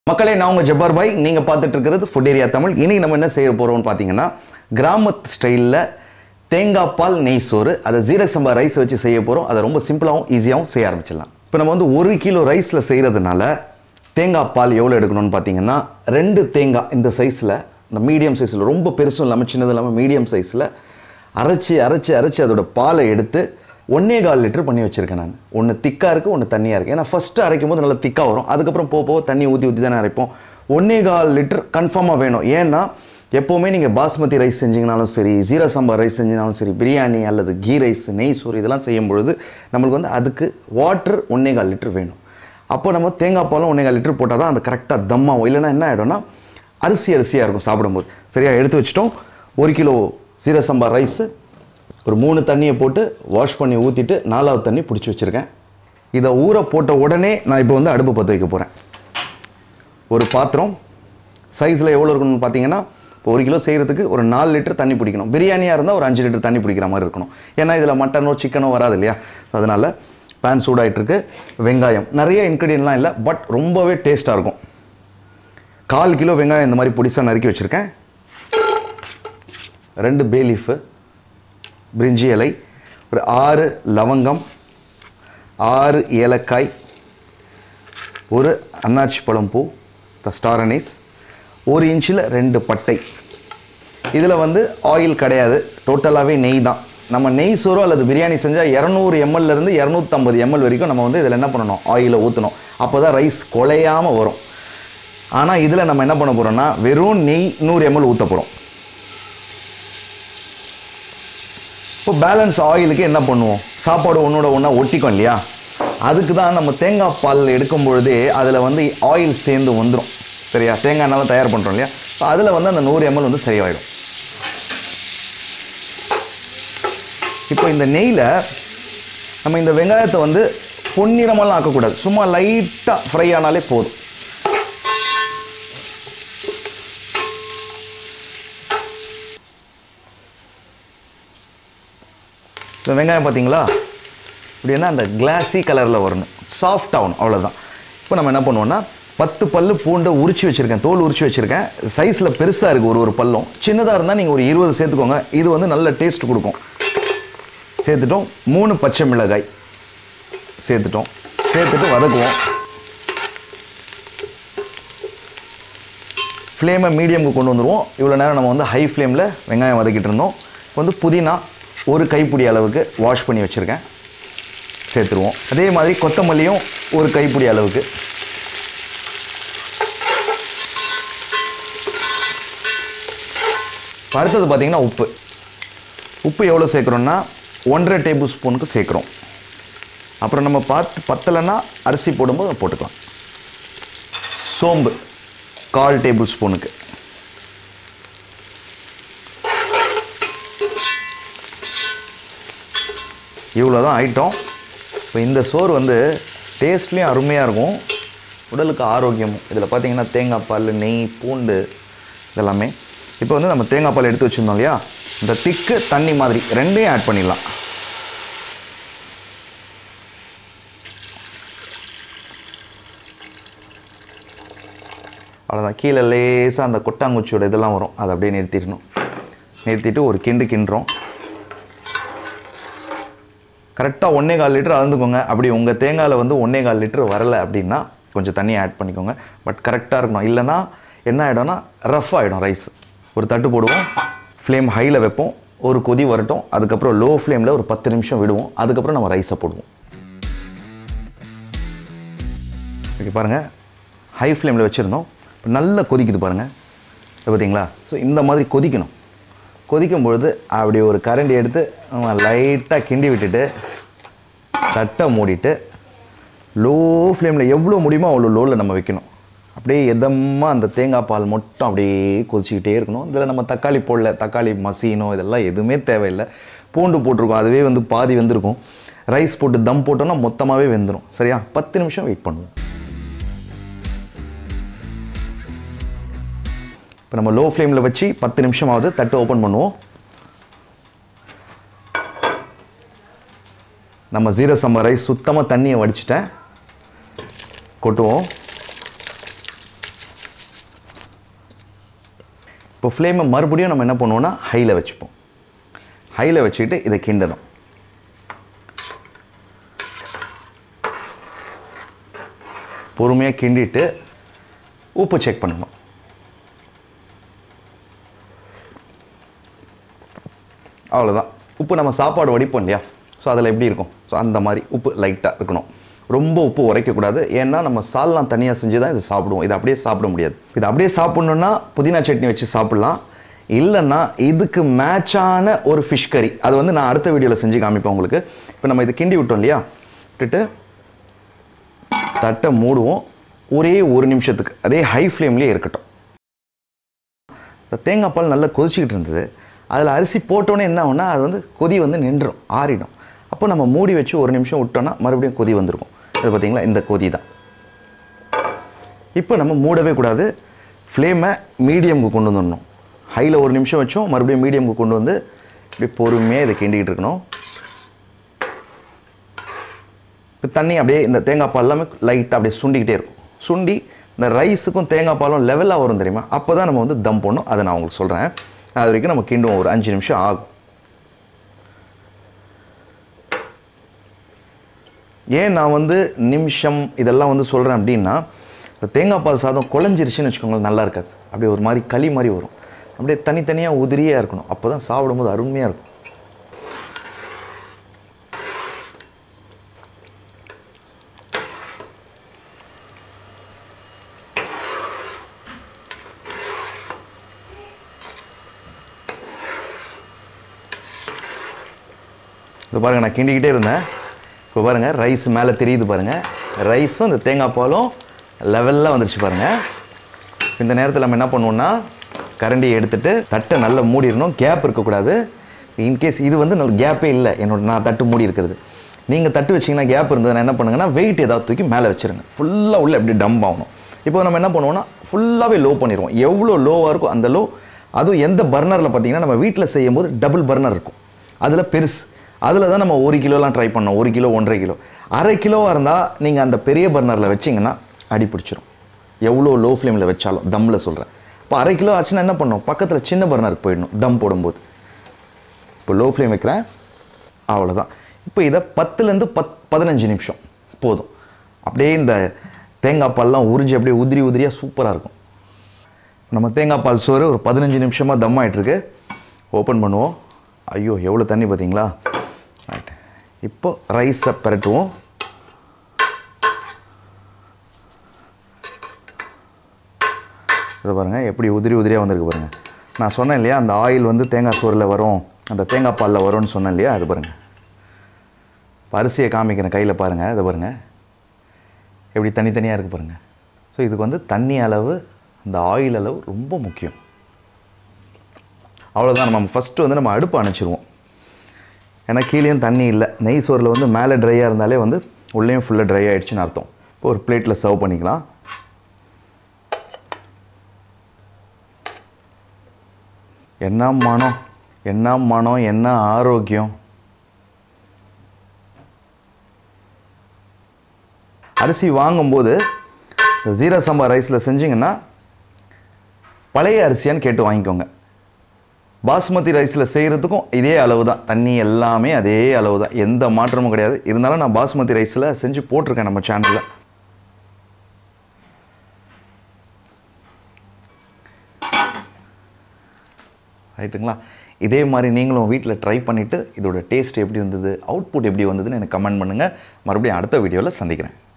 மக்களே நான் உங்கள் ஜப்பார் பாய் நீங்கள் பார்த்துட்டு இருக்கிறது ஃபுட் ஏரியா தமிழ் இன்னைக்கு நம்ம என்ன செய்ய போகிறோம்னு பார்த்தீங்கன்னா கிராமத்து ஸ்டைலில் தேங்காய் பால் நெய் சோறு அதை ஜீரக சம்பா ரைஸ் வச்சு செய்ய போகிறோம் அதை ரொம்ப சிம்பிளாகவும் ஈஸியாகவும் செய்ய ஆரம்பிச்சிடலாம் இப்போ நம்ம வந்து ஒரு கிலோ ரைஸில் செய்கிறதுனால தேங்காய் பால் எவ்வளோ எடுக்கணும்னு பார்த்தீங்கன்னா ரெண்டு தேங்காய் இந்த சைஸில் இந்த மீடியம் சைஸில் ரொம்ப பெருசும் இல்லாமல் சின்னதும் இல்லாமல் மீடியம் சைஸில் அரைச்சி அரைச்சி அரைச்சி அதோட பாலை எடுத்து ஒன்னே கால் லிட்டர் பண்ணி வச்சுருக்கேன் நான் ஒன்று திக்காக இருக்குது ஒன்று தண்ணியாக இருக்குது ஏன்னா ஃபஸ்ட்டு அரைக்கும் போது நல்லா திக்காக வரும் அதுக்கப்புறம் போக போக தண்ணி ஊற்றி ஊற்றி தானே அரைப்போம் ஒன்னே கால் லிட்டர் கன்ஃபார்மாக வேணும் ஏன்னா எப்போவுமே நீங்கள் பாஸ்மதி ரைஸ் செஞ்சீங்கனாலும் சரி ஜீரா சாம்பார் ரைஸ் செஞ்சீங்கனாலும் சரி பிரியாணி அல்லது கீ ரைஸ் நெய் சோறு இதெல்லாம் செய்யும் பொழுது நம்மளுக்கு வந்து அதுக்கு வாட்டர் ஒன்னே கால் லிட்டர் வேணும் அப்போ நம்ம தேங்காய் பாலும் ஒன்றே கால் லிட்டர் போட்டால் தான் அந்த கரெக்டாக தம்மாகும் இல்லைன்னா என்ன ஆகிடும்னா அரிசி அரிசியாக இருக்கும் சாப்பிடும்போது சரியா எடுத்து வச்சிட்டோம் ஒரு கிலோ சீரக சம்பா ரைஸு ஒரு மூணு தண்ணியை போட்டு வாஷ் பண்ணி ஊற்றிட்டு நாலாவது தண்ணி பிடிச்சி வச்சுருக்கேன் இதை ஊற போட்ட உடனே நான் இப்போ வந்து அடுப்பு பற்ற வைக்க போகிறேன் ஒரு பாத்திரம் சைஸில் எவ்வளோ இருக்கணும்னு பார்த்தீங்கன்னா இப்போ ஒரு கிலோ செய்கிறதுக்கு ஒரு நாலு லிட்டர் தண்ணி பிடிக்கணும் பிரியாணியாக இருந்தால் ஒரு அஞ்சு லிட்டர் தண்ணி பிடிக்கிற மாதிரி இருக்கணும் ஏன்னா இதில் மட்டனோ சிக்கனோ வராது இல்லையா அதனால் பேன் சூடாயிட்டிருக்கு வெங்காயம் நிறைய இன்க்ரீடியன்ட்லாம் இல்லை பட் ரொம்பவே டேஸ்ட்டாக இருக்கும் கால் கிலோ வெங்காயம் இந்த மாதிரி பொடிசாக நறுக்கி வச்சுருக்கேன் ரெண்டு பே லீஃபு பிரிஞ்சி இலை ஒரு ஆறு லவங்கம் ஆறு ஏலக்காய் ஒரு அன்னாச்சி பழம் பூ த ஸ்டார் அனீஸ் ஒரு இன்ச்சில் ரெண்டு பட்டை இதில் வந்து ஆயில் கிடையாது டோட்டலாகவே நெய் தான் நம்ம நெய் சோறோ அல்லது பிரியாணி செஞ்சால் இரநூறு எம்எல்லேருந்து இரநூத்தம்பது எம்எல் வரைக்கும் நம்ம வந்து இதில் என்ன பண்ணணும் ஆயிலை ஊற்றணும் அப்போ தான் ரைஸ் குலையாமல் வரும் ஆனால் இதில் நம்ம என்ன பண்ண போகிறோம்னா வெறும் நெய் நூறு எம்எல் ஊற்ற போகிறோம் இப்போ பேலன்ஸ் ஆயிலுக்கு என்ன பண்ணுவோம் சாப்பாடு ஒன்றோட ஒன்றா ஒட்டிக்கும் இல்லையா அதுக்கு தான் நம்ம தேங்காய் பால் எடுக்கும் பொழுதே அதில் வந்து ஆயில் சேர்ந்து வந்துடும் சரியா தேங்காய் எண்ணெய் தயார் பண்ணுறோம் இல்லையா ஸோ அதில் வந்து அந்த நூறு எம்எல் வந்து சரியாயிடும் இப்போ இந்த நெய்யில் நம்ம இந்த வெங்காயத்தை வந்து பொன்னிறமெல்லாம் ஆக்கக்கூடாது சும்மா லைட்டாக ஃப்ரை ஆனாலே போதும் இந்த வெங்காயம் பார்த்தீங்களா இப்படின்னா அந்த கிளாஸி கலரில் வரணும் சாஃப்ட் ஆகணும் அவ்வளோதான் இப்போ நம்ம என்ன பண்ணுவோம்னா பத்து பல்லு பூண்டை உரிச்சு வச்சுருக்கேன் தோல் உரிச்சு வச்சுருக்கேன் சைஸில் பெருசாக இருக்குது ஒரு ஒரு பல்லும் சின்னதாக இருந்தால் நீங்கள் ஒரு இருபது சேர்த்துக்கோங்க இது வந்து நல்ல டேஸ்ட் கொடுக்கும் சேர்த்துட்டோம் மூணு பச்சை மிளகாய் சேர்த்துட்டோம் சேர்த்துட்டு வதக்குவோம் ஃப்ளேமை மீடியமுக்கு கொண்டு வந்துடுவோம் இவ்வளோ நேரம் நம்ம வந்து ஹை ஃப்ளேமில் வெங்காயம் வதக்கிட்டு இருந்தோம் இப்போ வந்து புதினா ஒரு கைப்பிடி அளவுக்கு வாஷ் பண்ணி வச்சுருக்கேன் சேர்த்துருவோம் அதே மாதிரி கொத்தமல்லியும் ஒரு கைப்பிடி அளவுக்கு அடுத்தது பார்த்தீங்கன்னா உப்பு உப்பு எவ்வளோ சேர்க்குறோன்னா ஒன்றரை டேபிள் ஸ்பூனுக்கு சேர்க்குறோம் அப்புறம் நம்ம பார்த்து பத்தலைன்னா அரிசி போடும்போது போட்டுக்கலாம் சோம்பு கால் டேபிள் ஸ்பூனுக்கு இவ்வளோ தான் ஐட்டம் இப்போ இந்த சோறு வந்து டேஸ்ட்லேயும் அருமையாக இருக்கும் உடலுக்கு ஆரோக்கியமும் இதில் பார்த்தீங்கன்னா தேங்காய் பால் நெய் பூண்டு இதெல்லாமே இப்போ வந்து நம்ம தேங்காய் பால் எடுத்து வச்சுருந்தோம் இல்லையா இந்த திக்கு தண்ணி மாதிரி ரெண்டையும் ஆட் பண்ணிடலாம் அவ்வளோதான் கீழே லேசாக அந்த கொட்டாங்குச்சியோட இதெல்லாம் வரும் அதை அப்படியே நிறுத்திடணும் நிறுத்திட்டு ஒரு கிண்டு கிண்டுறோம் கரெக்டாக ஒன்றே கால் லிட்டர் அளந்துக்கோங்க அப்படி உங்கள் தேங்காயில் வந்து ஒன்றே கால் லிட்டர் வரலை அப்படின்னா கொஞ்சம் தண்ணி ஆட் பண்ணிக்கோங்க பட் கரெக்டாக இருக்கணும் இல்லைன்னா என்ன ஆகிடும்னா ரஃப் ஆகிடும் ரைஸ் ஒரு தட்டு போடுவோம் ஃப்ளேம் ஹையில் வைப்போம் ஒரு கொதி வரட்டும் அதுக்கப்புறம் லோ ஃப்ளேமில் ஒரு பத்து நிமிஷம் விடுவோம் அதுக்கப்புறம் நம்ம ரைஸை போடுவோம் ஓகே பாருங்கள் ஹை ஃப்ளேமில் வச்சுருந்தோம் இப்போ நல்லா கொதிக்குது பாருங்கள் இது பார்த்தீங்களா ஸோ இந்த மாதிரி கொதிக்கணும் கொதிக்கும் பொழுது அப்படி ஒரு கரண்டி எடுத்து நம்ம லைட்டாக கிண்டி விட்டுட்டு தட்டை மூடிட்டு லோ ஃப்ளேமில் எவ்வளோ முடியுமோ அவ்வளோ லோவில் நம்ம வைக்கணும் அப்படியே எதமாக அந்த தேங்காய் பால் மட்டும் அப்படியே கொதிச்சிக்கிட்டே இருக்கணும் இதில் நம்ம தக்காளி போடல தக்காளி மசீனோ இதெல்லாம் எதுவுமே தேவையில்லை பூண்டு போட்டிருக்கோம் அதுவே வந்து பாதி வெந்திருக்கும் ரைஸ் போட்டு தம் போட்டோம்னா மொத்தமாகவே வெந்துடும் சரியா பத்து நிமிஷம் வெயிட் பண்ணுவோம் இப்போ நம்ம லோ ஃப்ளேமில் வச்சு பத்து நிமிஷமாவது தட்டு ஓப்பன் பண்ணுவோம் நம்ம ஜீரக சம்பா ரைஸ் சுத்தமாக தண்ணியை வடிச்சிட்டேன் கொட்டுவோம் இப்போ ஃப்ளேமை மறுபடியும் நம்ம என்ன பண்ணுவோம்னா ஹையில் வச்சுப்போம் ஹையில் வச்சுக்கிட்டு இதை கிண்டணும் பொறுமையாக கிண்டிட்டு உப்பு செக் பண்ணணும் அவ்வளோதான் உப்பு நம்ம சாப்பாடு வடிப்போம் இல்லையா ஸோ அதில் எப்படி இருக்கும் ஸோ அந்த மாதிரி உப்பு லைட்டாக இருக்கணும் ரொம்ப உப்பு உரைக்கக்கூடாது ஏன்னா நம்ம சால்லாம் தனியாக செஞ்சு தான் இதை சாப்பிடுவோம் இதை அப்படியே சாப்பிட முடியாது இது அப்படியே சாப்பிட்ணுன்னா புதினா சட்னி வச்சு சாப்பிட்லாம் இல்லைன்னா இதுக்கு மேட்சான ஒரு ஃபிஷ் கறி அது வந்து நான் அடுத்த வீடியோவில் செஞ்சு காமிப்பேன் உங்களுக்கு இப்போ நம்ம இதை கிண்டி விட்டோம் இல்லையா விட்டுட்டு தட்டை மூடுவோம் ஒரே ஒரு நிமிஷத்துக்கு அதே ஹை ஃப்ளேம்லேயே இருக்கட்டும் இந்த தேங்காய் பால் நல்லா கொதிச்சிக்கிட்டு இருந்தது அதில் அரிசி போட்டோன்னே என்ன ஆகும்னா அது வந்து கொதி வந்து நின்றுடும் ஆறிடும் அப்போ நம்ம மூடி வச்சு ஒரு நிமிஷம் விட்டோன்னா மறுபடியும் கொதி வந்திருக்கும் இது பார்த்தீங்களா இந்த கொதி தான் இப்போ நம்ம மூடவே கூடாது ஃப்ளேமை மீடியமுக்கு கொண்டு வந்துடணும் ஹையில் ஒரு நிமிஷம் வச்சோம் மறுபடியும் மீடியமுக்கு கொண்டு வந்து இப்படி பொறுமையாக இதை கிண்டிக்கிட்டு இருக்கணும் இப்போ தண்ணி அப்படியே இந்த தேங்காய் பால் எல்லாமே லைட்டாக அப்படியே சுண்டிக்கிட்டே இருக்கும் சுண்டி இந்த ரைஸுக்கும் தேங்காய் பாலும் லெவலாக வரும் தெரியுமா அப்போ தான் நம்ம வந்து தம் போடணும் அதை நான் உங்களுக்கு சொல்கிறேன் அது வரைக்கும் நம்ம கிண்டுவோம் ஒரு அஞ்சு நிமிஷம் ஆகும் ஏன் நான் வந்து நிமிஷம் இதெல்லாம் வந்து சொல்கிறேன் அப்படின்னா இந்த தேங்காய் பால் சாதம் குழஞ்சிருச்சுன்னு வச்சுக்கோங்களேன் நல்லா இருக்காது அப்படியே ஒரு மாதிரி களி மாதிரி வரும் அப்படியே தனித்தனியாக உதிரியாக இருக்கணும் அப்போ தான் சாப்பிடும்போது அருமையாக இருக்கும் இப்போ பாருங்கள் நான் கிண்டிக்கிட்டே இருந்தேன் இப்போ பாருங்கள் ரைஸ் மேலே தெரியுது பாருங்கள் ரைஸும் இந்த தேங்காய் பாலும் லெவலில் வந்துருச்சு பாருங்கள் இந்த நேரத்தில் நம்ம என்ன பண்ணுவோம்னா கரண்டியை எடுத்துட்டு தட்டை நல்லா மூடிடணும் கேப் இருக்கக்கூடாது இன்கேஸ் இது வந்து நல்ல கேப்பே இல்லை என்னோட நான் தட்டு மூடி இருக்கிறது நீங்கள் தட்டு வச்சிங்கன்னா கேப் இருந்ததுன்னா என்ன பண்ணுங்கன்னா வெயிட் ஏதாவது தூக்கி மேலே வச்சிருங்க ஃபுல்லாக உள்ள எப்படி டம்ப் ஆகணும் இப்போ நம்ம என்ன பண்ணுவோம்னா ஃபுல்லாகவே லோ பண்ணிடுவோம் எவ்வளோ லோவாக இருக்கோ அந்த லோ அதுவும் எந்த பர்னரில் பார்த்தீங்கன்னா நம்ம வீட்டில் செய்யும்போது டபுள் பர்னர் இருக்கும் அதில் பெருசு அதில் தான் நம்ம ஒரு கிலோலாம் ட்ரை பண்ணோம் ஒரு கிலோ ஒன்றரை கிலோ அரை கிலோவாக இருந்தால் நீங்கள் அந்த பெரிய பர்னரில் வச்சிங்கன்னா அடி பிடிச்சிரும் எவ்வளோ லோ ஃப்ளேமில் வச்சாலும் தம்மில் சொல்கிறேன் இப்போ அரை கிலோ ஆச்சுன்னா என்ன பண்ணணும் பக்கத்தில் சின்ன பர்னருக்கு போயிடணும் தம் போடும்போது இப்போ லோ ஃப்ளேம் வைக்கிறேன் அவ்வளோதான் இப்போ இதை பத்துலேருந்து பத் பதினஞ்சு நிமிஷம் போதும் அப்படியே இந்த தேங்காய் பால்லாம் உறிஞ்சி அப்படியே உதிரி உதிரியாக சூப்பராக இருக்கும் நம்ம தேங்காய் பால் சோறு ஒரு பதினஞ்சு நிமிஷமாக தம் ஆயிட்டிருக்கு ஓப்பன் பண்ணுவோம் ஐயோ எவ்வளோ தண்ணி பார்த்தீங்களா ரைட் இப்போ ரைஸை பிரட்டுவோம் இதை பாருங்கள் எப்படி உதிரி உதிரியாக வந்திருக்கு பாருங்கள் நான் சொன்னேன் இல்லையா அந்த ஆயில் வந்து தேங்காய் சோறில் வரும் அந்த தேங்காய் பாலில் வரும்னு சொன்னேன் இல்லையா அது பாருங்கள் இப்போ அரிசியை காமிக்கிறேன் கையில் பாருங்கள் இதை பாருங்கள் எப்படி தனித்தனியாக இருக்குது பாருங்கள் ஸோ இதுக்கு வந்து தண்ணி அளவு அந்த ஆயில் அளவு ரொம்ப முக்கியம் அவ்வளோதான் நம்ம ஃபஸ்ட்டு வந்து நம்ம அடுப்பு அணைச்சிருவோம் ஏன்னா கீழேயும் தண்ணி இல்லை நெய் சோறில் வந்து மேலே ட்ரையாக இருந்தாலே வந்து உள்ளேயும் ஃபுல்லாக ட்ரை ஆகிடுச்சின்னு அர்த்தம் இப்போ ஒரு பிளேட்டில் சர்வ் பண்ணிக்கலாம் என்ன மனம் என்ன மனம் என்ன ஆரோக்கியம் அரிசி வாங்கும்போது இந்த ஜீரா சம்பா ரைஸில் செஞ்சிங்கன்னா பழைய அரிசியான்னு கேட்டு வாங்கிக்கோங்க பாஸ்மதி ரைஸில் செய்கிறதுக்கும் இதே அளவு தான் தண்ணி எல்லாமே அதே அளவு தான் எந்த மாற்றமும் கிடையாது இருந்தாலும் நான் பாஸ்மதி ரைஸில் செஞ்சு போட்டிருக்கேன் நம்ம சேனலில் ரைட்டுங்களா இதே மாதிரி நீங்களும் வீட்டில் ட்ரை பண்ணிவிட்டு இதோட டேஸ்ட் எப்படி இருந்தது அவுட்புட் எப்படி வந்ததுன்னு எனக்கு கமெண்ட் பண்ணுங்கள் மறுபடியும் அடுத்த வீடியோவில் சந்திக்கிறேன்